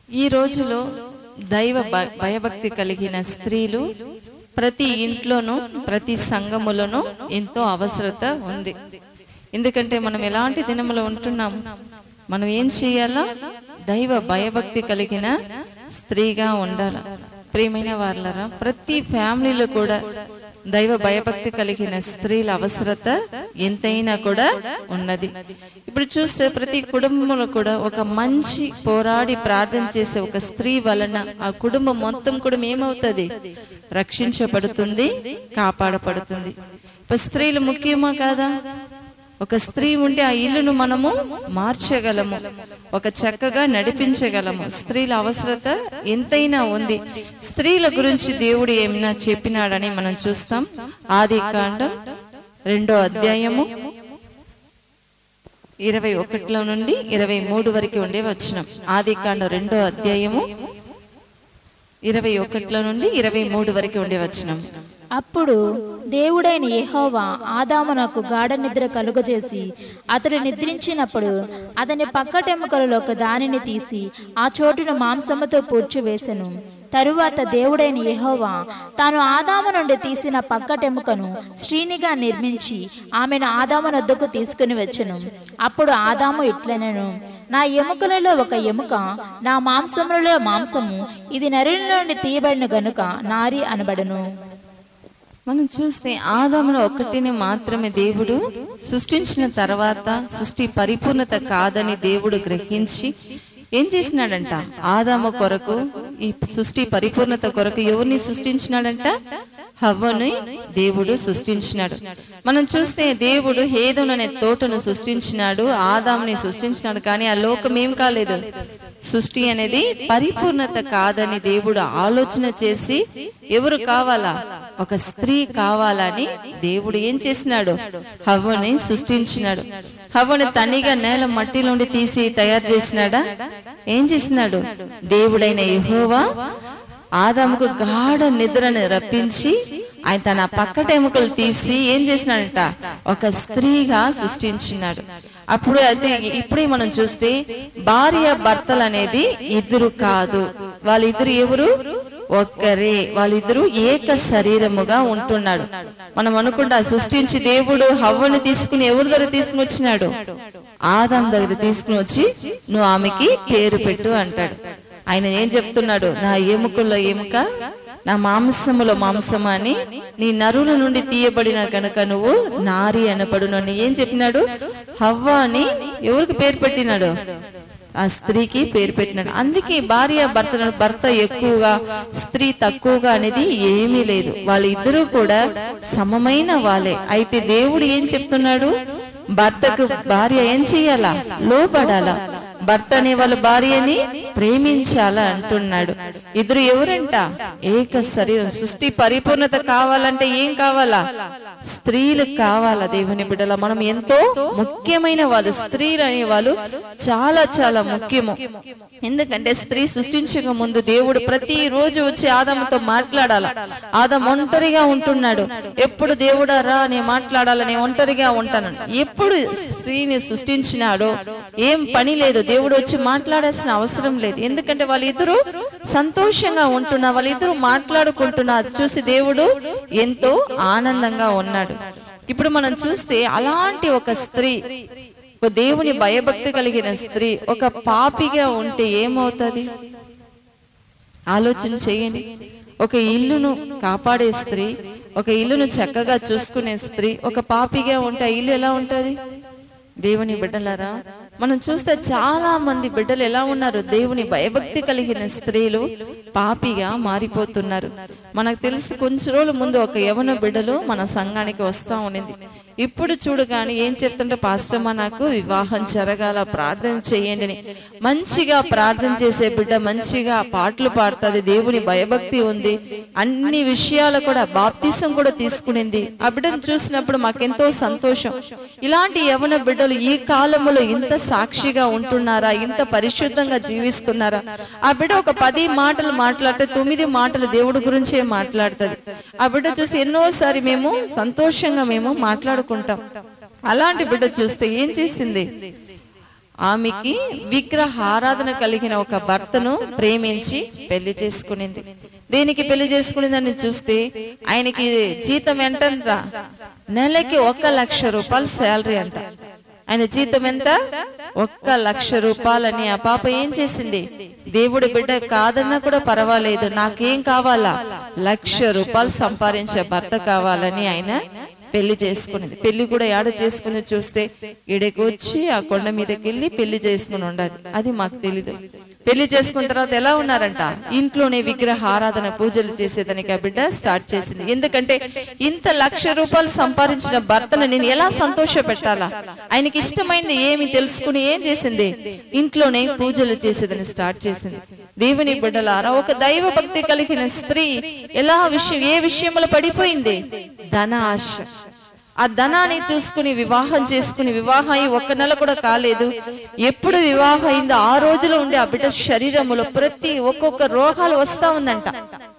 ఈ రోజులో దైవ భ- భయభక్తి కలిగిన స్త్రీలు ప్రతి ఇంట్లోనూ ప్రతి సంఘములోనూ ఎంతో అవసరత ఉంది ఎందుకంటే మనం ఎలాంటి దినములో ఉంటున్నాం మనం ఏం చేయాలా దైవ భయభక్తి కలిగిన స్త్రీగా ఉండాల ప్రియమైన వాళ్ళరా ప్రతి ఫ్యామిలీలో కూడా దైవ భయభక్తి కలిగిన స్త్రీల అవసరత ఎంతైనా కూడా ఉన్నది ఇప్పుడు చూస్తే ప్రతి కుటుంబంలో కూడా ఒక మంచి పోరాడి ప్రార్థన చేసే ఒక స్త్రీ వలన ఆ కుటుంబం మొత్తం కూడా ఏమవుతుంది రక్షించబడుతుంది కాపాడబడుతుంది ఇప్పుడు స్త్రీలు ముఖ్యమా కాదా ఒక స్త్రీ ఉంటే ఆ ఇల్లును మనము మార్చగలము ఒక చక్కగా నడిపించగలము స్త్రీల అవసరత ఎంతైనా ఉంది స్త్రీల గురించి దేవుడు ఏమైనా చెప్పినాడని మనం చూస్తాం ఆది కాండం రెండో అధ్యాయము ఇరవై ఒకటిలో నుండి ఇరవై మూడు వరకు ఉండే వచ్చినాం ఆది కాండం రెండో అధ్యాయము ఇరవై ఒకటిలో నుండి ఇరవై మూడు వరకు ఉండే వచ్చినాం అప్పుడు దేవుడైన యెహోవా ఆదామునకు గాఢ నిద్ర కలుగజేసి అతడు నిద్రించినప్పుడు అతని పక్కటెముకలలో ఒక దానిని తీసి ఆ చోటును మాంసముతో పూడ్చివేసెను తరువాత దేవుడైన యెహోవా తాను ఆదాము నుండి తీసిన పక్కటెముకను శ్రీనిగా నిర్మించి ఆమెను ఆదాము నొద్దకు తీసుకుని వచ్చెను అప్పుడు ఆదాము ఇట్లనెను నా ఎముకలలో ఒక ఎముక నా మాంసములలో మాంసము ఇది నరుల నుండి తీయబడిన గనుక నారి అనబడును మనం చూస్తే ఆదామును ఒక్కటిని మాత్రమే దేవుడు సృష్టించిన తర్వాత సృష్టి పరిపూర్ణత కాదని దేవుడు గ్రహించి ఏం చేసినాడంట ఆదాము కొరకు ఈ సృష్టి పరిపూర్ణత కొరకు ఎవరిని సృష్టించినాడంట హవ్వని దేవుడు సృష్టించినాడు మనం చూస్తే దేవుడు హేదును అనే తోటను సృష్టించినాడు ఆదాముని సృష్టించినాడు కానీ ఆ లోకం ఏం కాలేదు సృష్టి అనేది పరిపూర్ణత కాదని దేవుడు ఆలోచన చేసి ఎవరు కావాలా ఒక స్త్రీ కావాలని దేవుడు ఏం చేసినాడు హవ్వని సృష్టించినాడు హవ్వని తనిగా నేల మట్టి నుండి తీసి తయారు చేసినాడా ఏం చేసినాడు దేవుడైన యెహోవా ఆదాముకు గాఢ నిద్రను రప్పించి ఆయన తన పక్కటెముకలు తీసి ఏం చేసినాడంట ఒక స్త్రీగా సృష్టించినాడు అప్పుడు అయితే ఇప్పుడే మనం చూస్తే భార్య భర్తలు అనేది ఇద్దరు కాదు వాళ్ళిద్దరు ఎవరు ఒక్కరే వాళ్ళిద్దరు ఏక శరీరముగా ఉంటున్నాడు మనం అనుకుంటా సృష్టించి దేవుడు హవ్వను తీసుకుని ఎవరి దగ్గర తీసుకుని వచ్చినాడు ఆదాం దగ్గర తీసుకుని వచ్చి నువ్వు ఆమెకి పేరు పెట్టు అంటాడు ఆయన ఏం చెప్తున్నాడు నా ఎముకల్లో ఎముక నా మాంసములో మాంసం అని నీ నరుల నుండి తీయబడిన గనుక నువ్వు నారి అనబడును అని ఏం చెప్పినాడు హవ్వ అని ఎవరికి పేరు పెట్టినాడు ఆ స్త్రీకి పేరు పెట్టినాడు అందుకే భార్య భర్త భర్త ఎక్కువగా స్త్రీ తక్కువగా అనేది ఏమీ లేదు వాళ్ళిద్దరూ కూడా సమమైన వాళ్ళే అయితే దేవుడు ఏం చెప్తున్నాడు భర్తకు భార్య ఏం చెయ్యాలా లోబడాలా భర్త అనే వాళ్ళ భార్యని ప్రేమించాలా అంటున్నాడు ఇద్దరు ఎవరంట ఏక శరీరం సృష్టి పరిపూర్ణత కావాలంటే ఏం కావాలా స్త్రీలు కావాలా దేవుని బిడ్డల మనం ఎంతో ముఖ్యమైన వాళ్ళు స్త్రీలు అనే వాళ్ళు చాలా చాలా ముఖ్యము ఎందుకంటే స్త్రీ సృష్టించక ముందు దేవుడు ప్రతి రోజు వచ్చి ఆదముతో మాట్లాడాల ఆదం ఒంటరిగా ఉంటున్నాడు ఎప్పుడు దేవుడా రా నేను మాట్లాడాలని ఒంటరిగా ఉంటాను ఎప్పుడు స్త్రీని సృష్టించినాడో ఏం పని లేదు దేవుడు వచ్చి మాట్లాడాల్సిన అవసరం లేదు ఎందుకంటే వాళ్ళిద్దరూ సంతోషంగా ఉంటున్నా వాళ్ళిద్దరూ మాట్లాడుకుంటున్నారు చూసి దేవుడు ఎంతో ఆనందంగా ఉన్నాడు ఇప్పుడు మనం చూస్తే అలాంటి ఒక స్త్రీ ఒక దేవుని భయభక్తి కలిగిన స్త్రీ ఒక పాపిగా ఉంటే ఏమవుతుంది ఆలోచన చేయండి ఒక ఇల్లును కాపాడే స్త్రీ ఒక ఇల్లును చక్కగా చూసుకునే స్త్రీ ఒక పాపిగా ఉంటే ఆ ఇల్లు ఎలా ఉంటది దేవుని బిడ్డలారా మనం చూస్తే చాలా మంది బిడ్డలు ఎలా ఉన్నారు దేవుని భయభక్తి కలిగిన స్త్రీలు పాపిగా మారిపోతున్నారు మనకు తెలిసి కొంచెం రోజుల ముందు ఒక యవన బిడ్డలు మన సంఘానికి వస్తా ఉన్నింది ఇప్పుడు చూడు కానీ ఏం చెప్తుంటే పాస్టమ్మ నాకు వివాహం జరగాల ప్రార్థన చేయండి అని మంచిగా ప్రార్థన చేసే బిడ్డ మంచిగా పాటలు పాడుతుంది దేవుని భయభక్తి ఉంది అన్ని విషయాలు కూడా బాప్తీసం కూడా తీసుకునింది ఆ బిడ్డను చూసినప్పుడు మాకెంతో సంతోషం ఇలాంటి యవన బిడ్డలు ఈ కాలంలో ఇంత సాక్షిగా ఉంటున్నారా ఇంత పరిశుద్ధంగా జీవిస్తున్నారా ఆ బిడ్డ ఒక పది మాటలు మాట్లాడితే తొమ్మిది మాటలు దేవుడి గురించే మాట్లాడుతుంది ఆ బిడ్డ చూసి ఎన్నోసారి మేము సంతోషంగా మేము మాట్లాడుకుంటాం అలాంటి బిడ్డ చూస్తే ఏం చేసింది ఆమెకి విగ్రహ ఆరాధన కలిగిన ఒక భర్తను ప్రేమించి పెళ్లి చేసుకునింది దేనికి పెళ్లి చేసుకునిందని చూస్తే ఆయనకి జీతం ఎంతంట నెలకి ఒక్క లక్ష రూపాయలు శాలరీ అంట ఆయన జీతం ఎంత ఒక్క లక్ష రూపాయలని ఆ పాప ఏం చేసింది దేవుడి బిడ్డ కాదన్నా కూడా పర్వాలేదు నాకేం కావాలా లక్ష రూపాయలు సంపాదించే భర్త కావాలని ఆయన పెళ్లి చేసుకునేది పెళ్లి కూడా ఏడ చేసుకుని చూస్తే ఈడకి వచ్చి ఆ కొండ మీదకి వెళ్ళి పెళ్లి చేసుకుని ఉండదు అది మాకు తెలీదు పెళ్లి చేసుకున్న తర్వాత ఎలా ఉన్నారంట ఇంట్లోనే విగ్రహ ఆరాధన పూజలు చేసేదానికి ఆ బిడ్డ స్టార్ట్ చేసింది ఎందుకంటే ఇంత లక్ష రూపాయలు సంపాదించిన భర్తను నేను ఎలా సంతోష పెట్టాలా ఆయనకి ఇష్టమైంది ఏమి తెలుసుకుని ఏం చేసింది ఇంట్లోనే పూజలు చేసేదని స్టార్ట్ చేసింది దేవుని బిడ్డలారా ఒక దైవ భక్తి కలిగిన స్త్రీ ఎలా విషయం ఏ విషయంలో పడిపోయింది ధన ఆశ ఆ ధనాన్ని చూసుకుని వివాహం చేసుకుని వివాహం అయి ఒక్క నెల కూడా కాలేదు ఎప్పుడు వివాహం అయిందో ఆ రోజులో ఉండే ఆ బిడ్డ శరీరములో ప్రతి ఒక్కొక్క రోగాలు వస్తా ఉందంట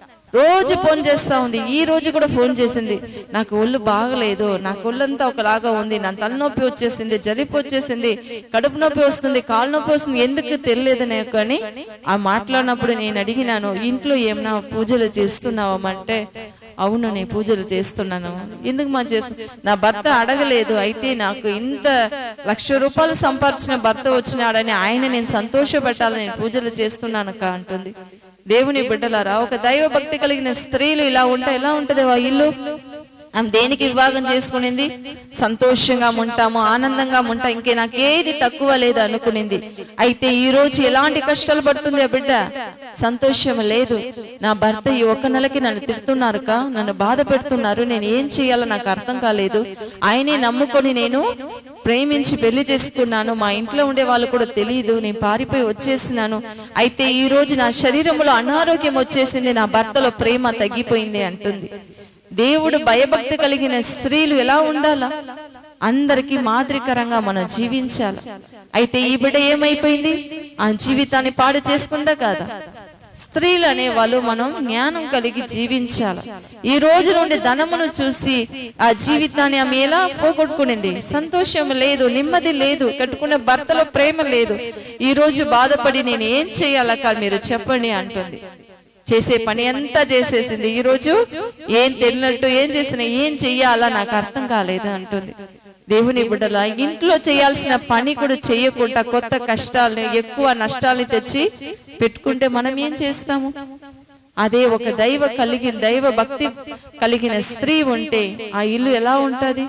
రోజు ఫోన్ చేస్తా ఉంది ఈ రోజు కూడా ఫోన్ చేసింది నాకు ఒళ్ళు బాగలేదు నాకు ఒళ్ళంతా ఒకలాగా ఉంది నా తలనొప్పి వచ్చేసింది జలిపి వచ్చేసింది కడుపు నొప్పి వస్తుంది కాలు నొప్పి వస్తుంది ఎందుకు తెలియదు నాకు అని ఆ మాట్లాడినప్పుడు నేను అడిగినాను ఇంట్లో ఏమన్నా పూజలు చేస్తున్నావమ్మంటే అవును నేను పూజలు చేస్తున్నాను ఎందుకు మా చేస్తు నా భర్త అడగలేదు అయితే నాకు ఇంత లక్ష రూపాయలు సంపాదించిన భర్త వచ్చినాడని ఆయన నేను సంతోషపెట్టాలని నేను పూజలు చేస్తున్నాను అక్క అంటుంది దేవుని బిడ్డలారా ఒక దైవ భక్తి కలిగిన స్త్రీలు ఇలా ఉంటే ఎలా ఉంటది ఆ ఇల్లు ఆమె దేనికి వివాహం చేసుకునింది సంతోషంగా ఉంటాము ఆనందంగా ఉంటా ఇంకే నాకేది తక్కువ లేదు అనుకునింది అయితే ఈ రోజు ఎలాంటి కష్టాలు పడుతుంది ఆ బిడ్డ సంతోషం లేదు నా భర్త ఈ ఒక్క నెలకి నన్ను తిడుతున్నారు కా నన్ను బాధ పెడుతున్నారు నేను ఏం చేయాలో నాకు అర్థం కాలేదు ఆయనే నమ్ముకొని నేను ప్రేమించి పెళ్లి చేసుకున్నాను మా ఇంట్లో ఉండే వాళ్ళు కూడా తెలియదు నేను పారిపోయి వచ్చేసినాను అయితే ఈ రోజు నా శరీరంలో అనారోగ్యం వచ్చేసింది నా భర్తలో ప్రేమ తగ్గిపోయింది అంటుంది దేవుడు భయభక్తి కలిగిన స్త్రీలు ఎలా ఉండాలా అందరికి మాదిరికరంగా మనం జీవించాలి అయితే ఈ బిడ్డ ఏమైపోయింది ఆ జీవితాన్ని పాడు చేసుకుందా కాదా స్త్రీలు అనే వాళ్ళు మనం జ్ఞానం కలిగి జీవించాలి ఈ రోజు నుండి ధనమును చూసి ఆ జీవితాన్ని ఆమె ఎలా పోగొట్టుకునింది సంతోషం లేదు నెమ్మది లేదు కట్టుకున్న భర్తలో ప్రేమ లేదు ఈ రోజు బాధపడి నేను ఏం చేయాలక్క మీరు చెప్పండి అంటుంది చేసే పని అంతా చేసేసింది ఈ రోజు ఏం తెలియనట్టు ఏం చేసిన ఏం చెయ్యాలా నాకు అర్థం కాలేదు అంటుంది దేవుని బిడ్డల ఇంట్లో చేయాల్సిన పని కూడా చేయకుండా కొత్త కష్టాలని ఎక్కువ నష్టాలని తెచ్చి పెట్టుకుంటే మనం ఏం చేస్తాము అదే ఒక దైవ కలిగిన దైవ భక్తి కలిగిన స్త్రీ ఉంటే ఆ ఇల్లు ఎలా ఉంటది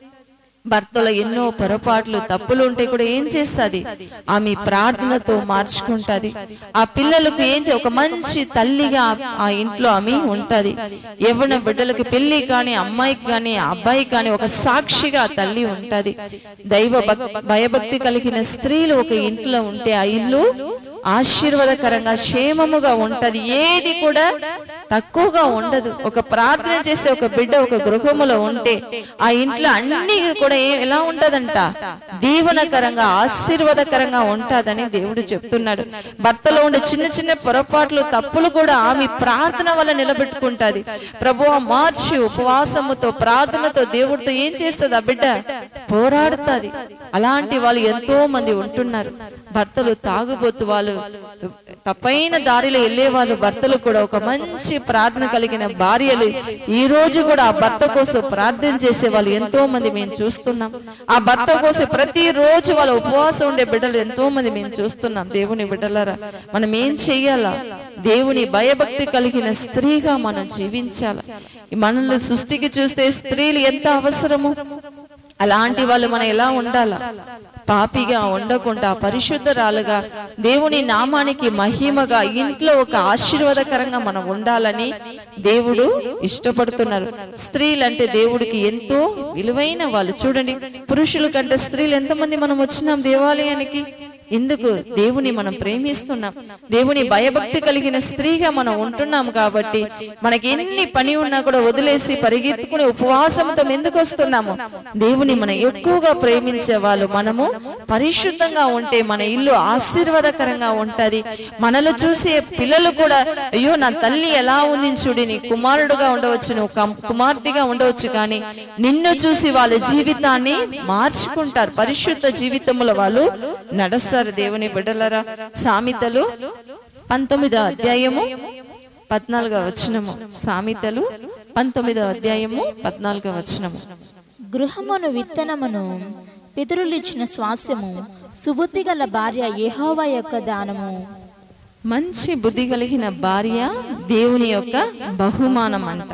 భర్తలో ఎన్నో పొరపాట్లు తప్పులు ఉంటే కూడా ఏం చేస్తుంది ఆమె ప్రార్థనతో మార్చుకుంటది ఆ పిల్లలకు ఏం చే ఒక మంచి తల్లిగా ఆ ఇంట్లో ఆమె ఉంటది యవ్వన బిడ్డలకు పెళ్లి కానీ అమ్మాయికి కానీ అబ్బాయికి కానీ ఒక సాక్షిగా ఆ తల్లి ఉంటది దైవ భక్- భయభక్తి కలిగిన స్త్రీలు ఒక ఇంట్లో ఉంటే ఆ ఇల్లు ఆశీర్వాదకరంగా క్షేమముగా ఉంటది ఏది కూడా తక్కువగా ఉండదు ఒక ప్రార్థన చేసే ఒక బిడ్డ ఒక గృహములో ఉంటే ఆ ఇంట్లో అన్ని కూడా ఏ- ఎలా ఉంటదంట దీవనకరంగా ఆశీర్వాదకరంగా ఉంటదని దేవుడు చెప్తున్నాడు భర్తలో ఉండే చిన్న చిన్న పొరపాట్లు తప్పులు కూడా ఆమె ప్రార్థన వల్ల నిలబెట్టుకుంటది ప్రభు మార్చి ఉపవాసముతో ప్రార్థనతో దేవుడితో ఏం చేస్తుంది ఆ బిడ్డ పోరాడుతుంది అలాంటి వాళ్ళు ఎంతో మంది ఉంటున్నారు భర్తలు తాగుబోతు వాళ్ళు తప్పైన దారిలో వెళ్ళే వాళ్ళు భర్తలు కూడా ఒక మంచి ప్రార్థన కలిగిన భార్యలు ఈ రోజు కూడా ఆ భర్త కోసం ప్రార్థన చేసే వాళ్ళు ఎంతో మంది మేము చూస్తున్నాం ఆ భర్త కోసం ప్రతి రోజు వాళ్ళ ఉపవాసం ఉండే బిడ్డలు ఎంతో మంది మేము చూస్తున్నాం దేవుని బిడ్డలారా మనం ఏం చెయ్యాలా దేవుని భయభక్తి కలిగిన స్త్రీగా మనం జీవించాలి ఈ మనల్ని సృష్టికి చూస్తే స్త్రీలు ఎంత అవసరము అలాంటి వాళ్ళు మనం ఎలా ఉండాలా పాపిగా ఉండకుండా పరిశుద్ధరాలుగా దేవుని నామానికి మహిమగా ఇంట్లో ఒక ఆశీర్వాదకరంగా మనం ఉండాలని దేవుడు ఇష్టపడుతున్నారు స్త్రీలంటే దేవుడికి ఎంతో విలువైన వాళ్ళు చూడండి పురుషుల కంటే స్త్రీలు ఎంతమంది మనం వచ్చినాం దేవాలయానికి ఎందుకు దేవుని మనం ప్రేమిస్తున్నాం దేవుని భయభక్తి కలిగిన స్త్రీగా మనం ఉంటున్నాం కాబట్టి మనకి ఎన్ని పని ఉన్నా కూడా వదిలేసి పరిగెత్తుకుని ఉపవాసంతో ఎందుకు వస్తున్నాము దేవుని మనం ఎక్కువగా ప్రేమించే వాళ్ళు మనము పరిశుద్ధంగా ఉంటే మన ఇల్లు ఆశీర్వాదకరంగా ఉంటది మనలో చూసే పిల్లలు కూడా అయ్యో నా తల్లి ఎలా ఉంది చూడి నీ కుమారుడుగా ఉండవచ్చు నువ్వు కం- కుమార్తెగా ఉండవచ్చు కానీ నిన్ను చూసి వాళ్ళ జీవితాన్ని మార్చుకుంటారు పరిశుద్ధ జీవితముల వాళ్ళు నడుస్తారు దేవుని బిడ్డలరా సామెతలు పంతొమ్మిదో అధ్యాయము పద్నాలుగో వచనము సామెతలు పంతొమ్మిదో అధ్యాయము పద్నాలుగో వచనము గృహమును విత్తనమును పితరులిచ్చిన స్వాస్యము సుబుద్ధి గల భార్య యెహోవా యొక్క దానము మంచి బుద్ధి కలిగిన భార్య దేవుని యొక్క బహుమానం అంట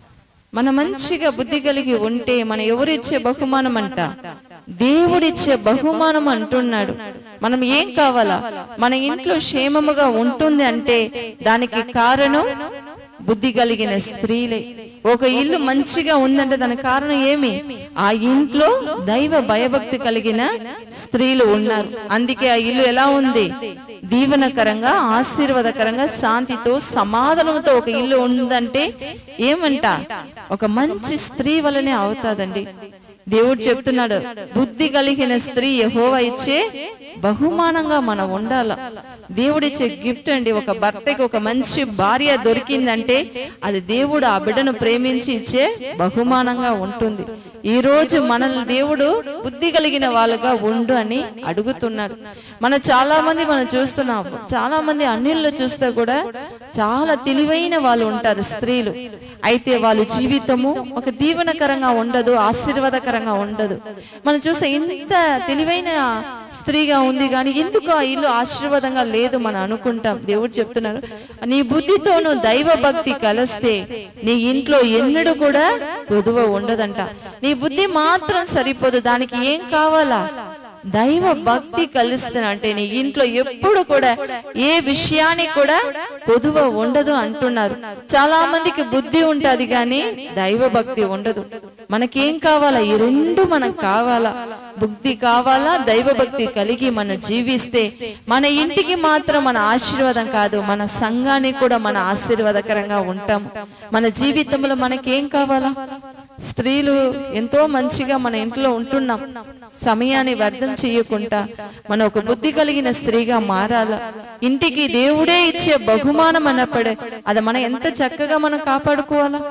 మన మంచిగా బుద్ధి కలిగి ఉంటే మన ఎవరిచ్చే బహుమానం అంట దేవుడిచ్చే బహుమానం అంటున్నాడు మనం ఏం కావాలా మన ఇంట్లో క్షేమముగా ఉంటుంది అంటే దానికి కారణం బుద్ధి కలిగిన స్త్రీలే ఒక ఇల్లు మంచిగా ఉందంటే దానికి కారణం ఏమి ఆ ఇంట్లో దైవ భయభక్తి కలిగిన స్త్రీలు ఉన్నారు అందుకే ఆ ఇల్లు ఎలా ఉంది దీవెనకరంగా ఆశీర్వాదకరంగా శాంతితో సమాధానంతో ఒక ఇల్లు ఉందంటే ఏమంట ఒక మంచి స్త్రీ వలనే అవుతాదండి దేవుడు చెప్తున్నాడు బుద్ధి కలిగిన స్త్రీ యెహోవా ఇచ్చే బహుమానంగా మనం ఉండాల దేవుడిచ్చే గిఫ్ట్ అండి ఒక భర్తకి ఒక మంచి భార్య దొరికిందంటే అది దేవుడు ఆ బిడ్డను ప్రేమించి ఇచ్చే బహుమానంగా ఉంటుంది ఈ రోజు మనల్ని దేవుడు బుద్ధి కలిగిన వాళ్ళుగా ఉండు అని అడుగుతున్నాడు మన చాలా మంది మనం చూస్తున్నాం చాలా మంది అన్నిళ్ళు చూస్తే కూడా చాలా తెలివైన వాళ్ళు ఉంటారు స్త్రీలు అయితే వాళ్ళ జీవితము ఒక దీవెనకరంగా ఉండదు ఆశీర్వాదకరంగా ఉండదు మనం చూస్తే ఇంత తెలివైన స్త్రీగా ఉంది కానీ ఎందుకు ఆ ఇల్లు ఆశీర్వాదంగా లేదు మనం అనుకుంటాం దేవుడు చెప్తున్నాడు నీ బుద్ధితోను దైవ భక్తి కలిస్తే నీ ఇంట్లో ఎన్నడూ కూడా కొదువ ఉండదంట నీ బుద్ధి మాత్రం సరిపోదు దానికి ఏం కావాలా దైవ భక్తి కలిస్తున్నంటే నీ ఇంట్లో ఎప్పుడు కూడా ఏ విషయానికి కూడా పొదువ ఉండదు అంటున్నారు చాలా మందికి బుద్ధి ఉంటది కానీ దైవ భక్తి ఉండదు మనకేం కావాలా ఈ రెండు మనకు కావాలా బుద్ధి కావాలా దైవ భక్తి కలిగి మనం జీవిస్తే మన ఇంటికి మాత్రం మన ఆశీర్వాదం కాదు మన సంఘానికి కూడా మన ఆశీర్వాదకరంగా ఉంటాం మన జీవితంలో మనకేం కావాలా స్త్రీలు ఎంతో మంచిగా మన ఇంట్లో ఉంటున్నాం సమయాన్ని వ్యర్థం చేయకుండా మన ఒక బుద్ధి కలిగిన స్త్రీగా మారాల ఇంటికి దేవుడే ఇచ్చే బహుమానం అన్నప్పుడే అది మనం ఎంత చక్కగా మనం కాపాడుకోవాలా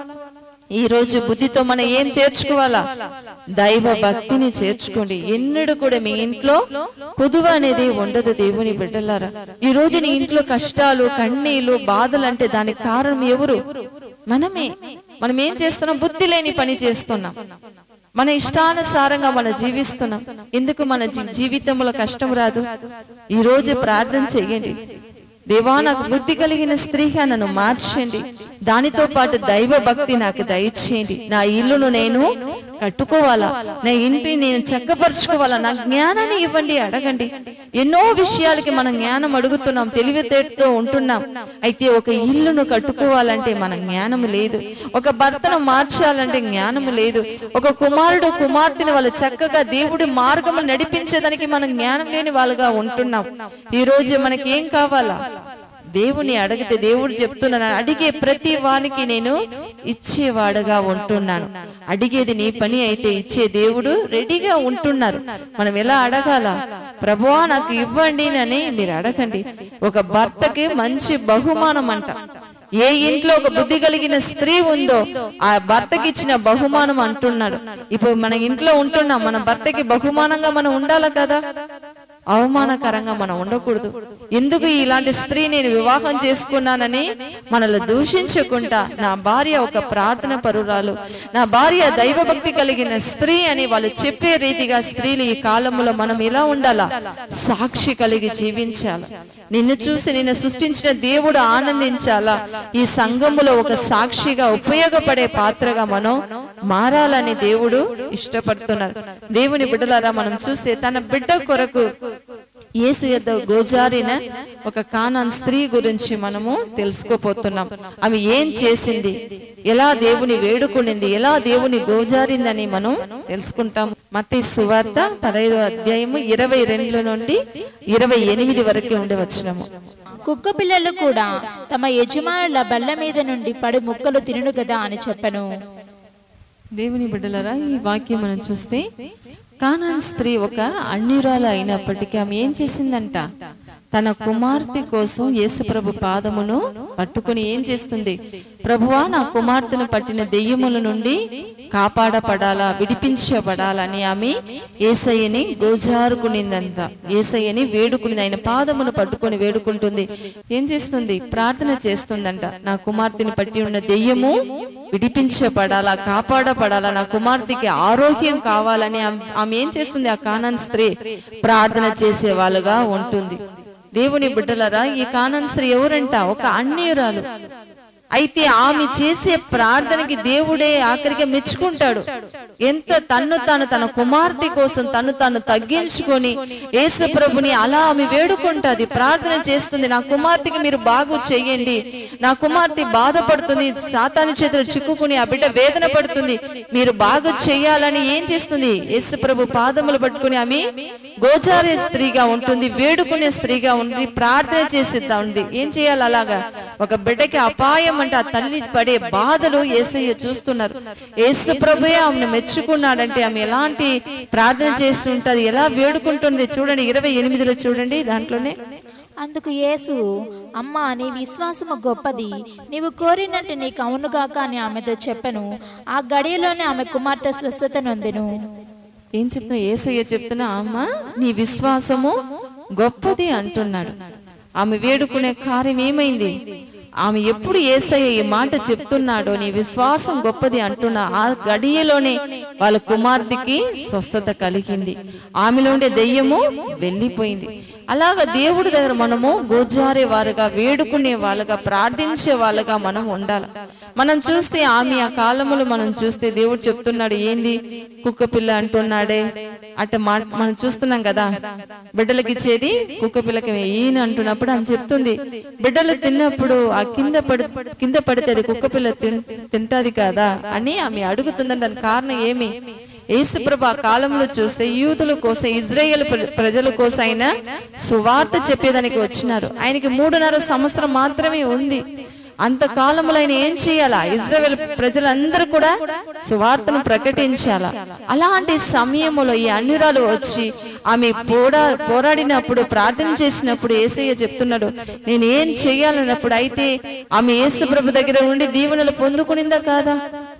ఈ రోజు బుద్ధితో మనం ఏం చేర్చుకోవాలా దైవ భక్తిని చేర్చుకోండి ఎన్నడూ కూడా మీ ఇంట్లో కుదువ అనేది ఉండదు దేవుని బిడ్డలారా ఈ రోజు నీ ఇంట్లో కష్టాలు కన్నీళ్లు బాధలు అంటే దానికి కారణం ఎవరు మనమే మనం ఏం చేస్తున్నాం బుద్ధి లేని పని చేస్తున్నాం మన ఇష్టానుసారంగా మనం జీవిస్తున్నాం ఎందుకు మన జీ- జీవితంలో కష్టం రాదు ఈ రోజు ప్రార్థన చెయ్యండి దేవా నాకు బుద్ధి కలిగిన స్త్రీగా నన్ను మార్చండి దానితో పాటు దైవ భక్తి నాకు దయచేయండి నా ఇల్లును నేను కట్టుకోవాలా నా ఇంటిని నేను చక్కపరుచుకోవాలా నా జ్ఞానాన్ని ఇవ్వండి అడగండి ఎన్నో విషయాలకి మనం జ్ఞానం అడుగుతున్నాం తెలివితేటతో ఉంటున్నాం అయితే ఒక ఇల్లును కట్టుకోవాలంటే మన జ్ఞానం లేదు ఒక భర్తను మార్చాలంటే జ్ఞానం లేదు ఒక కుమారుడు కుమార్తెని వాళ్ళు చక్కగా దేవుడి మార్గము నడిపించేదానికి మనం జ్ఞానం లేని వాళ్ళుగా ఉంటున్నాం ఈ రోజు మనకి ఏం కావాలా దేవుని అడిగితే దేవుడు చెప్తున్నాను అడిగే ప్రతి వానికి నేను ఇచ్చేవాడుగా ఉంటున్నాను అడిగేది నీ పని అయితే ఇచ్చే దేవుడు రెడీగా ఉంటున్నారు మనం ఎలా అడగాల ప్రభువా నాకు ఇవ్వండి అని మీరు అడగండి ఒక భర్తకి మంచి బహుమానం అంట ఏ ఇంట్లో ఒక బుద్ధి కలిగిన స్త్రీ ఉందో ఆ భర్తకి ఇచ్చిన బహుమానం అంటున్నాడు ఇప్పుడు మన ఇంట్లో ఉంటున్నాం మన భర్తకి బహుమానంగా మనం ఉండాలి కదా అవమానకరంగా మనం ఉండకూడదు ఎందుకు ఇలాంటి స్త్రీ నేను వివాహం చేసుకున్నానని మనల్ని దూషించకుండా నా భార్య ఒక ప్రార్థన పరురాలు నా భార్య దైవభక్తి కలిగిన స్త్రీ అని వాళ్ళు చెప్పే రీతిగా స్త్రీలు ఈ కాలంలో మనం ఎలా ఉండాలా సాక్షి కలిగి జీవించాలి నిన్ను చూసి నిన్ను సృష్టించిన దేవుడు ఆనందించాలా ఈ సంఘములో ఒక సాక్షిగా ఉపయోగపడే పాత్రగా మనం మారాలని దేవుడు ఇష్టపడుతున్నారు దేవుని బిడ్డలారా మనం చూస్తే తన బిడ్డ కొరకు యేసు యొద్ద గోజారిన ఒక కానాన్ స్త్రీ గురించి మనము తెలుసుకోపోతున్నాం ఆమె ఏం చేసింది ఎలా దేవుని వేడుకునింది ఎలా దేవుని గోజారిందని మనం తెలుసుకుంటాం మత్తయి సువార్త పదహైదో అధ్యాయము ఇరవై రెండు నుండి ఇరవై ఎనిమిది వరకు ఉండి వచ్చినము కుక్క పిల్లలు కూడా తమ యజమానుల బల్ల మీద నుండి పడి ముక్కలు తినును కదా అని చెప్పను దేవుని బిడ్డలరా ఈ వాక్యం మనం చూస్తే కానాన్ స్త్రీ ఒక అన్యురాలు అయినప్పటికీ ఆమె ఏం చేసిందంట తన కుమార్తె కోసం యేసుప్రభు పాదమును పట్టుకుని ఏం చేస్తుంది ప్రభువా నా కుమార్తెను పట్టిన దెయ్యముల నుండి కాపాడపడాలా విడిపించబడాలని ఆమె ఏసయ్యని గోజారుకునిందంత ఏసయ్యని వేడుకునింది ఆయన పాదమును పట్టుకొని వేడుకుంటుంది ఏం చేస్తుంది ప్రార్థన చేస్తుందంట నా కుమార్తెని పట్టి ఉన్న దెయ్యము విడిపించబడాలా కాపాడబడాలా నా కుమార్తెకి ఆరోగ్యం కావాలని ఆమె- ఆమె ఏం చేస్తుంది ఆ కానాన్ స్త్రీ ప్రార్థన చేసే వాళ్ళుగా ఉంటుంది దేవుని బిడ్డలరా ఈ కానాన్ స్త్రీ ఎవరంట ఒక అన్యురాలు అయితే ఆమె చేసే ప్రార్థనకి దేవుడే ఆఖరికి మెచ్చుకుంటాడు ఎంత తన్ను తాను తన కుమార్తె కోసం తను తాను తగ్గించుకొని యేసు ప్రభుని అలా ఆమె వేడుకుంటాది ప్రార్థన చేస్తుంది నా కుమార్తెకి మీరు బాగు చేయండి నా కుమార్తె బాధపడుతుంది సాతాను చేతులు చిక్కుకుని ఆ బిడ్డ వేదన పడుతుంది మీరు బాగు చేయాలని ఏం చేస్తుంది యేసు ప్రభు పాదములు పట్టుకుని ఆమె గోచారే స్త్రీగా ఉంటుంది వేడుకునే స్త్రీగా ఉంది ప్రార్థన చేసిద్దా ఉంది ఏం చేయాలి అలాగా ఒక బిడ్డకి అపాయం అంటే ఆ తల్లి పడే బాధలు ఏసయ్య చూస్తున్నారు యేసు ప్రభుయే ఆమెను మెచ్చుకున్నాడంటే ఆమె ఎలాంటి ప్రార్థన చేస్తుంటది ఎలా వేడుకుంటుంది చూడండి ఇరవై ఎనిమిదిలో చూడండి దాంట్లోనే అందుకు యేసు అమ్మా నీ విశ్వాసము గొప్పది నీవు కోరినట్టు నీకు అవునుగాక అని ఆమెతో చెప్పెను ఆ గడియలోనే ఆమె కుమార్తె స్వస్థత నొందెను ఏం చెప్తున్నా ఏసయ్య చెప్తున్నా అమ్మ నీ విశ్వాసము గొప్పది అంటున్నాడు ఆమె వేడుకునే కార్యం ఏమైంది ఆమె ఎప్పుడు ఏసయ్య ఈ మాట చెప్తున్నాడో నీ విశ్వాసం గొప్పది అంటున్నా ఆ గడియలోనే వాళ్ళ కుమార్తెకి స్వస్థత కలిగింది ఆమెలో ఉండే దెయ్యము వెళ్ళిపోయింది అలాగా దేవుడి దగ్గర మనము గోజారే వారుగా వేడుకునే వాళ్ళగా ప్రార్థించే వాళ్ళగా మనం ఉండాలి మనం చూస్తే ఆమె ఆ కాలములో మనం చూస్తే దేవుడు చెప్తున్నాడు ఏంది కుక్క పిల్ల అంటున్నాడే అట్ట మా మనం చూస్తున్నాం కదా బిడ్డలకి ఇచ్చేది కుక్క పిల్లకి ఈయన అంటున్నప్పుడు ఆమె చెప్తుంది బిడ్డలు తిన్నప్పుడు ఆ కింద పడి కింద పడితే అది కుక్క పిల్ల తిన్- తింటాది కదా అని ఆమె అడుగుతుందని దాని కారణం ఏమి యేసుప్రభు ఆ కాలంలో చూస్తే యూతుల కోసం ఇజ్రాయేల్ ప్ర- ప్రజల కోసం ఆయన సువార్త చెప్పేదానికి వచ్చినారు ఆయనకి మూడున్నర సంవత్సరం మాత్రమే ఉంది అంత కాలంలో ఆయన ఏం చేయాలా ఇజ్రాయెల్ ప్రజలందరూ కూడా సువార్తను ప్రకటించాలా అలాంటి సమయంలో ఈ అన్యురాలు వచ్చి ఆమె పోరా పోరాడినప్పుడు ప్రార్థన చేసినప్పుడు ఏసయ్య చెప్తున్నాడు నేను ఏం చేయాలన్నప్పుడు అయితే ఆమె యేసు ప్రభు దగ్గర ఉండి దీవెనలు పొందుకునిందా కాదా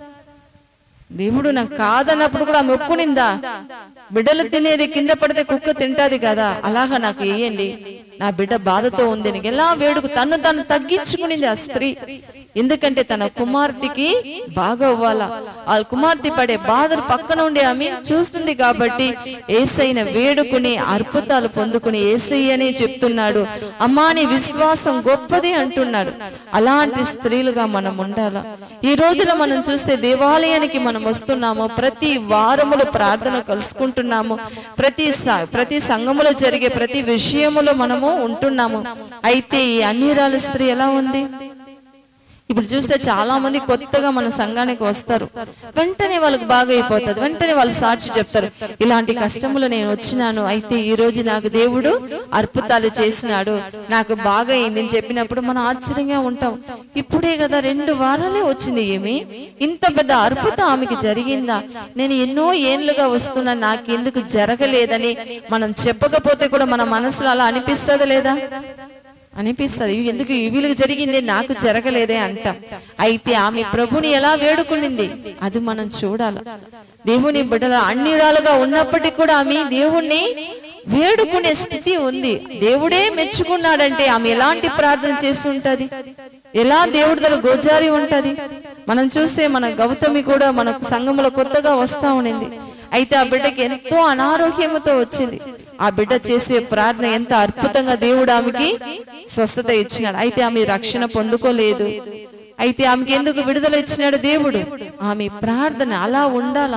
దేవుడు నాకు కాదన్నప్పుడు కూడా ఆమె ఒప్పుకునిందా బిడ్డలు తినేది కింద పడితే కుక్క తింటాది కదా అలాగా నాకు వేయండి నా బిడ్డ బాధతో ఉంది నీకు ఎలా వేడుకు తను తను తగ్గించుకునింది ఆ స్త్రీ ఎందుకంటే తన కుమార్తెకి బాగా అవ్వాలా ఆ కుమార్తె పడే బాధలు పక్కన ఉండి ఆమె చూస్తుంది కాబట్టి ఏసైన వేడుకుని అద్భుతాలు పొందుకుని ఏసయ్యనే చెప్తున్నాడు అమ్మా నీ విశ్వాసం గొప్పది అంటున్నాడు అలాంటి స్త్రీలుగా మనం ఉండాలా ఈ రోజులో మనం చూస్తే దేవాలయానికి మనం వస్తున్నాము ప్రతి వారములో ప్రార్థన కలుసుకుంటున్నాము ప్రతి స- ప్రతి సంఘములో జరిగే ప్రతి విషయములో మనము ఉంటున్నాము అయితే ఈ అన్నిరాల స్త్రీ ఎలా ఉంది ఇప్పుడు చూస్తే చాలా మంది కొత్తగా మన సంఘానికి వస్తారు వెంటనే వాళ్ళకి బాగా అయిపోతుంది వెంటనే వాళ్ళు సాక్షి చెప్తారు ఇలాంటి కష్టములు నేను వచ్చినాను అయితే ఈ రోజు నాకు దేవుడు అద్భుతాలు చేసినాడు నాకు బాగా అయింది అని చెప్పినప్పుడు మనం ఆశ్చర్యంగా ఉంటాం ఇప్పుడే కదా రెండు వారాలే వచ్చింది ఏమి ఇంత పెద్ద అద్భుతం ఆమెకి జరిగిందా నేను ఎన్నో ఏళ్ళుగా వస్తున్నా నాకెందుకు జరగలేదని మనం చెప్పకపోతే కూడా మన మనసులో అలా అనిపిస్తుంది లేదా అనిపిస్తుంది "ఇవి ఎందుకు ఈ వీళ్ళకి జరిగింది నాకు జరగలేదే అంటాం అయితే ఆమె ప్రభుని ఎలా వేడుకునింది అది మనం చూడాలి దేవుని బిడ్డల అన్నిరాలుగా ఉన్నప్పటికీ కూడా ఆమె దేవుణ్ణి వేడుకునే స్థితి ఉంది దేవుడే మెచ్చుకున్నాడంటే ఆమె ఎలాంటి ప్రార్థన చేస్తుంటది ఎలా దేవుడి దగ్గర గోజారి ఉంటది మనం చూస్తే మన గౌతమి కూడా మన సంఘంలో కొత్తగా వస్తా ఉండింది అయితే ఆ బిడ్డకి ఎంతో అనారోగ్యంతో వచ్చింది ఆ బిడ్డ చేసే ప్రార్థన ఎంత అద్భుతంగా దేవుడు ఆమెకి స్వస్థత ఇచ్చినాడు అయితే ఆమె రక్షణ పొందుకోలేదు అయితే ఆమెకి ఎందుకు విడుదల ఇచ్చినాడు దేవుడు ఆమె ప్రార్థన అలా ఉండాలా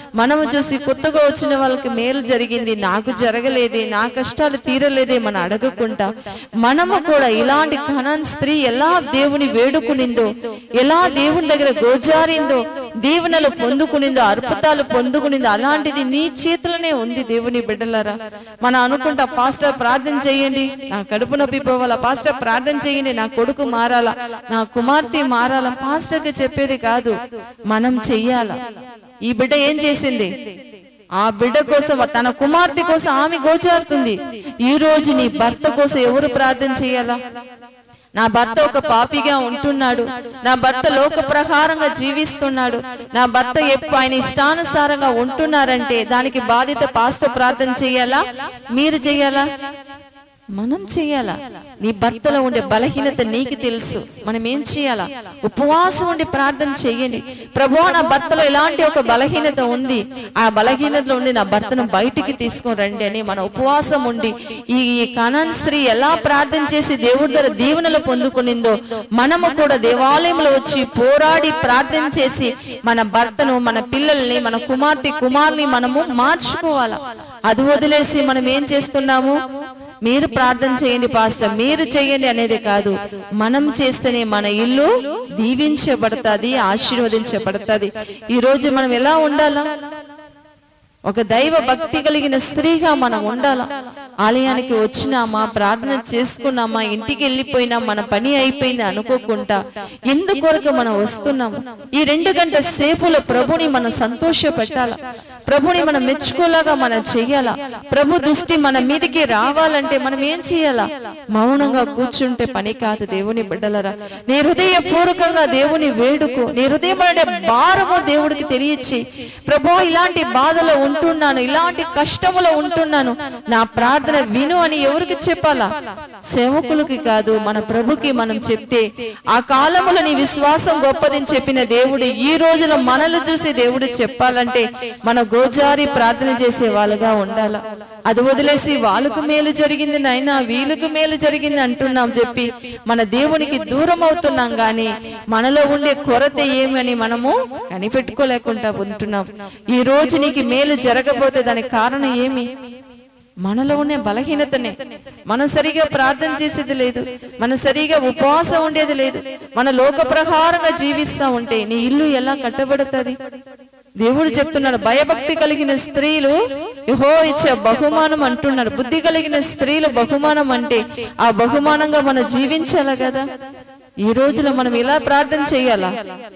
మనము చూసి కొత్తగా వచ్చిన వాళ్ళకి మేలు జరిగింది నాకు జరగలేదే నా కష్టాలు తీరలేదే మనం అడగకుండా మనము కూడా ఇలాంటి కణాన్ స్త్రీ ఎలా దేవుని వేడుకునిందో ఎలా దేవుని దగ్గర గోజారిందో దీవెనలు పొందుకునిందో అద్భుతాలు పొందుకునిందో అలాంటిది నీ చేతిలోనే ఉంది దేవుని బిడ్డలారా మనం అనుకుంటా పాస్టర్ ప్రార్థన చేయండి నా కడుపు నొప్పి పోవాలా పాస్టర్ ప్రార్థన చేయండి నా కొడుకు మారాలా నా కుమార్తె మారాలా పాస్టర్ కి చెప్పేది కాదు మనం చెయ్యాలా ఈ బిడ్డ ఏం చేసింది ఆ బిడ్డ కోసం తన కుమార్తె కోసం ఆమె గోచారుతుంది ఈ రోజు నీ భర్త కోసం ఎవరు ప్రార్థన చేయాలా నా భర్త ఒక పాపిగా ఉంటున్నాడు నా భర్త లోక ప్రకారంగా జీవిస్తున్నాడు నా భర్త ఎప్పుడు ఆయన ఇష్టానుసారంగా ఉంటున్నారంటే దానికి బాధ్యత పాస్టర్ ప్రార్థన చేయాలా మీరు చేయాలా మనం చేయాలా నీ భర్తలో ఉండే బలహీనత నీకు తెలుసు మనం ఏం చేయాలా ఉపవాసం ఉండి ప్రార్థన చెయ్యండి ప్రభు నా భర్తలో ఇలాంటి ఒక బలహీనత ఉంది ఆ బలహీనతలో ఉండి నా భర్తను బయటికి తీసుకొని రండి అని మన ఉపవాసం ఉండి ఈ ఈ కనాన్ స్త్రీ ఎలా ప్రార్థన చేసి దేవుడి దగ్గర దీవెనలు పొందుకునిందో మనము కూడా దేవాలయంలో వచ్చి పోరాడి ప్రార్థన చేసి మన భర్తను మన పిల్లల్ని మన కుమార్తె కుమార్ని మనము మార్చుకోవాలా అది వదిలేసి మనం ఏం చేస్తున్నాము మీరు ప్రార్థన చేయండి పాస్టర్ మీరు చేయండి అనేది కాదు మనం చేస్తేనే మన ఇల్లు దీవించబడుతుంది ఆశీర్వదించబడుతుంది ఈ రోజు మనం ఎలా ఉండాలా ఒక దైవ భక్తి కలిగిన స్త్రీగా మనం ఉండాలా ఆలయానికి వచ్చినామా ప్రార్థన చేసుకున్నామా ఇంటికి వెళ్ళిపోయినా మన పని అయిపోయింది అనుకోకుండా ఎందుకొరకు మనం వస్తున్నాము ఈ రెండు గంటల సేపులో ప్రభుని మనం సంతోష పెట్టాలా ప్రభుని మనం మెచ్చుకోలాగా మనం చెయ్యాలా ప్రభు దృష్టి మన మీదకి రావాలంటే మనం ఏం చేయాలా మౌనంగా కూర్చుంటే పని కాదు దేవుని బిడ్డలరా నీ హృదయపూర్వకంగా దేవుని వేడుకో నీ హృదయం అనే భారము దేవుడికి తెలియచ్చి ప్రభు ఇలాంటి బాధలో ఉంటున్నాను ఇలాంటి కష్టములో ఉంటున్నాను నా ప్రార్థన విను అని ఎవరికి చెప్పాలా సేవకులకి కాదు మన ప్రభుకి మనం చెప్తే ఆ కాలములో నీ విశ్వాసం గొప్పదని చెప్పిన దేవుడు ఈ రోజున మనల్ని చూసి దేవుడు చెప్పాలంటే మన గోజారి ప్రార్థన చేసే వాళ్ళుగా ఉండాలా అది వదిలేసి వాళ్ళకు మేలు జరిగింది నాయనా వీళ్ళకు మేలు జరిగింది అంటున్నాం చెప్పి మన దేవునికి దూరం అవుతున్నాం గాని మనలో ఉండే కొరత ఏమి అని మనము కనిపెట్టుకోలేకుండా ఉంటున్నాం ఈ రోజు నీకు మేలు జరగబోతే దానికి కారణం ఏమి మనలో ఉండే బలహీనతనే మనం సరిగా ప్రార్థన చేసేది లేదు మనం సరిగా ఉపవాసం ఉండేది లేదు మన లోక ప్రకారంగా జీవిస్తా ఉంటే నీ ఇల్లు ఎలా కట్టబడుతుంది దేవుడు చెప్తున్నాడు భయభక్తి కలిగిన స్త్రీలు యహో ఇచ్చే బహుమానం అంటున్నాడు బుద్ధి కలిగిన స్త్రీలు బహుమానం అంటే ఆ బహుమానంగా మనం జీవించాలి కదా ఈ రోజులో మనం ఇలా ప్రార్థన చేయాలా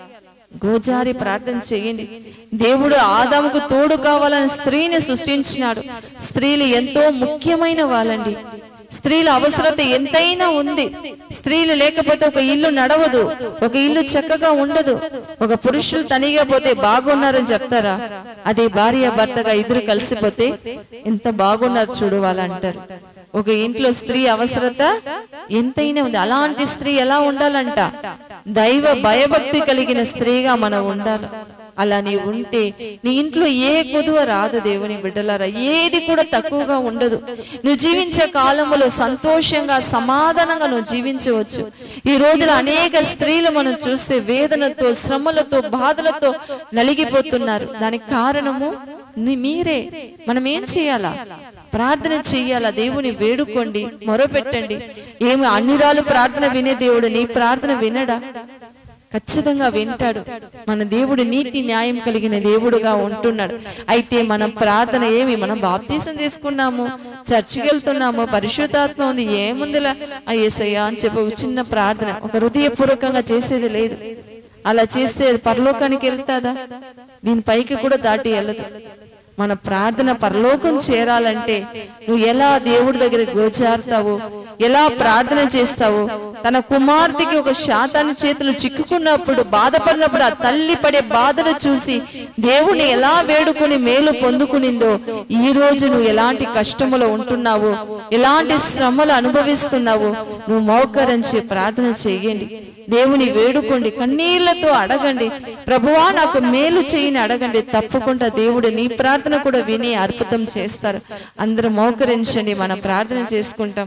గోజారి ప్రార్థన చేయండి దేవుడు ఆదాముకు తోడు కావాలని స్త్రీని సృష్టించినాడు స్త్రీలు ఎంతో ముఖ్యమైన వాళ్ళండి స్త్రీల అవసరత ఎంతైనా ఉంది స్త్రీలు లేకపోతే ఒక ఇల్లు నడవదు ఒక ఇల్లు చక్కగా ఉండదు ఒక పురుషులు తనిగా పోతే బాగున్నారని చెప్తారా అదే భార్య భర్తగా ఇద్దరు కలిసిపోతే ఎంత బాగున్నారు చూడు వాళ్ళు అంటారు ఒక ఇంట్లో స్త్రీ అవసరత ఎంతైనా ఉంది అలాంటి స్త్రీ ఎలా ఉండాలంట దైవ భయభక్తి కలిగిన స్త్రీగా మనం ఉండాలి అలా నీ ఉంటే నీ ఇంట్లో ఏ కొదువ రాదు దేవుని బిడ్డలారా ఏది కూడా తక్కువగా ఉండదు నువ్వు జీవించే కాలంలో సంతోషంగా సమాధానంగా నువ్వు జీవించవచ్చు ఈ రోజులో అనేక స్త్రీలు మనం చూస్తే వేదనతో శ్రమలతో బాధలతో నలిగిపోతున్నారు దానికి కారణము నీ- మీరే మనం ఏం చేయాలా ప్రార్థన చెయ్యాలా దేవుని వేడుకోండి మొరపెట్టండి ఏమి అన్నిరాలు ప్రార్థన వినే దేవుడు నీ ప్రార్థన వినడా ఖచ్చితంగా వింటాడు మన దేవుడు నీతి న్యాయం కలిగిన దేవుడుగా ఉంటున్నాడు అయితే మనం ప్రార్థన ఏమి మనం బాప్తీసం తీసుకున్నాము చర్చికి వెళ్తున్నాము పరిశుద్ధాత్మ ఉంది ఏముందిలా ఆ యేసయ్యా అని చెప్పి ఒక చిన్న ప్రార్థన ఒక హృదయపూర్వకంగా చేసేది లేదు అలా చేస్తే అది పరలోకానికి వెళ్తాదా దీని పైకి కూడా దాటి వెళ్ళదు మన ప్రార్థన పరలోకం చేరాలంటే నువ్వు ఎలా దేవుడి దగ్గర గోచారుతావు ఎలా ప్రార్థన చేస్తావు తన కుమార్తెకి ఒక శాతాన్ని చేతులు చిక్కుకున్నప్పుడు బాధపడినప్పుడు ఆ తల్లి పడే బాధను చూసి దేవుని ఎలా వేడుకొని మేలు పొందుకునిందో ఈ రోజు నువ్వు ఎలాంటి కష్టములో ఉంటున్నావు ఎలాంటి శ్రమలు అనుభవిస్తున్నావు నువ్వు మోకరించి ప్రార్థన చేయండి దేవుని వేడుకోండి కన్నీళ్లతో అడగండి ప్రభువా నాకు మేలు చేయని అడగండి తప్పకుండా దేవుడు నీ ప్రార్థన కూడా విని అద్భుతం చేస్తారు అందరూ మోకరించండి మనం ప్రార్థన చేసుకుంటాం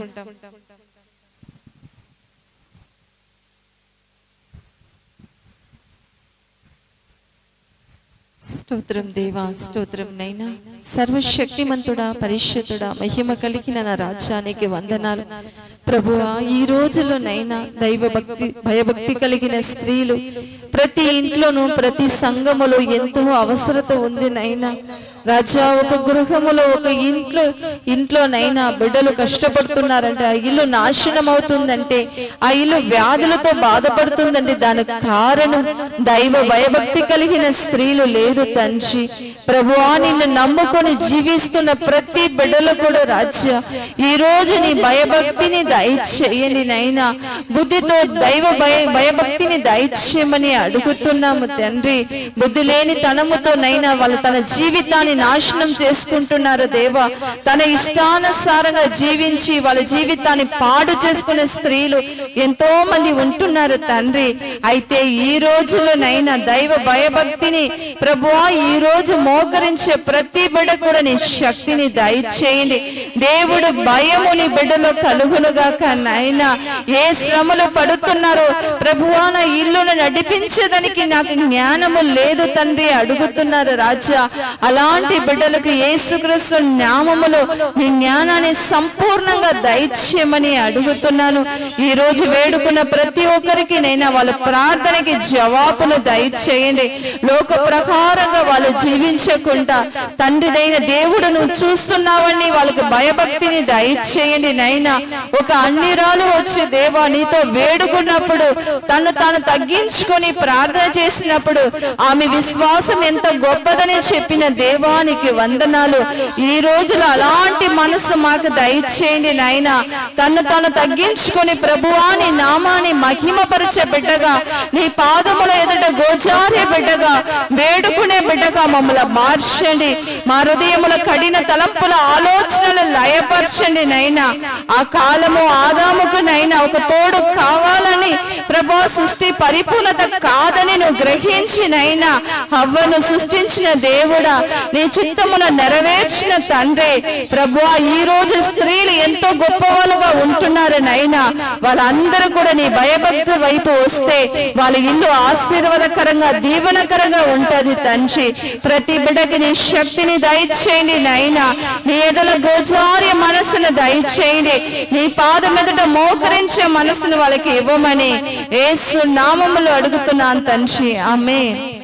స్తోత్రం దేవా స్తోత్రం నైనా సర్వశక్తిమంతుడా పరిశుద్ధుడా మహిమ కలిగిన నా రాజ్యానికి వందనాలు ప్రభువా ఈ రోజుల్లో నైనా దైవ భక్తి భయభక్తి కలిగిన స్త్రీలు ప్రతి ఇంట్లోనూ ప్రతి సంఘములో ఎంతో అవసరత ఉంది నైనా రాజా ఒక గృహములో ఒక ఇంట్లో ఇంట్లోనైనా బిడ్డలు కష్టపడుతున్నారంటే ఆ ఇల్లు నాశనం అవుతుందంటే ఆ ఇల్లు వ్యాధులతో బాధపడుతుందంటే దానికి కారణం దైవ భయభక్తి కలిగిన స్త్రీలు లేదు తండ్రి ప్రభువా నిన్ను నమ్ముకొని జీవిస్తున్న ప్రతి బిడ్డలు కూడా రాజ్య ఈ రోజు నీ భయభక్తిని దయచేయండి నైనా బుద్ధితో దైవ భయ భయభక్తిని దయచేయమని అడుగుతున్నాము తండ్రి బుద్ధి లేని తనముతో నైనా వాళ్ళు తన జీవితాన్ని నాశనం చేసుకుంటున్నారు దేవా తన ఇష్టానుసారంగా జీవించి వాళ్ళ జీవితాన్ని పాడు చేసుకునే స్త్రీలు ఎంతో మంది ఉంటున్నారు తండ్రి అయితే ఈ రోజులోనైనా దైవ భయభక్తిని ప్రభువా ఈ రోజు మోకరించే ప్రతి బిడ్డ కూడా నీ శక్తిని దయచేయండి దేవుడు భయము నీ బిడ్డలో కలుగునుగాక నైనా ఏ శ్రమలు పడుతున్నారో ప్రభువా నా ఇల్లును నడిపించేదానికి నాకు జ్ఞానము లేదు తండ్రి అడుగుతున్నారు రాజా అలాంటి బిడ్డలకు యేసుక్రీస్తు నామములో మీ జ్ఞానాన్ని సంపూర్ణంగా దయచేయమని అడుగుతున్నాను ఈ రోజు వేడుకున్న ప్రతి ఒక్కరికి నైనా వాళ్ళ ప్రార్థనకి జవాబును దయచేయండి లోక ప్రకారంగా వాళ్ళు జీవించకుండా తండ్రిదైన దేవుడు నువ్వు చూస్తున్నావని వాళ్ళకి భయభక్తిని దయచేయండి నైనా ఒక అన్నిరాలు వచ్చి దేవా నీతో వేడుకున్నప్పుడు తను తాను తగ్గించుకొని ప్రార్థన చేసినప్పుడు ఆమె విశ్వాసం ఎంత గొప్పదని చెప్పిన దేవానికి వందనాలు ఈ రోజులో అలాంటి మనసు మాకు దయచేయండి నాయన తను తాను తగ్గించుకొని ప్రభువా నీ నామాన్ని మహిమపరిచే బిడ్డగా నీ పాదముల ఎదుట గోచారే బిడ్డగా వేడుకునే బిడ్డగా మమ్మల్ని మార్చండి మా హృదయముల కడిన తలంపుల ఆలోచనలు లయపరచండి నైనా ఆ కాలము ఆదాముకు నైనా ఒక తోడు కావాలని ప్రభా సృష్టి పరిపూర్ణత కాదని నువ్వు గ్రహించి నైనా హవ్వను సృష్టించిన దేవుడా నీ చిత్తమును నెరవేర్చిన తండ్రి ప్రభువా ఈ రోజు స్త్రీలు ఎంతో గొప్పవాళ్ళుగా ఉంటున్నారు నైనా వాళ్ళందరూ కూడా నీ భయభక్తి వైపు వస్తే వాళ్ళ ఇల్లు ఆశీర్వాదకరంగా దీవెనకరంగా ఉంటది తండ్రి ప్రతి బిడ్డకి నీ శక్తిని దయచేయండి నైనా నీ ఎడల గోచార్య మనసును దయచేయండి నీ పాదం ఎదుట మోకరించే మనసును వాళ్ళకి ఇవ్వమని ఏసు నామములు అడుగుతున్నాను తండ్రి ఆమె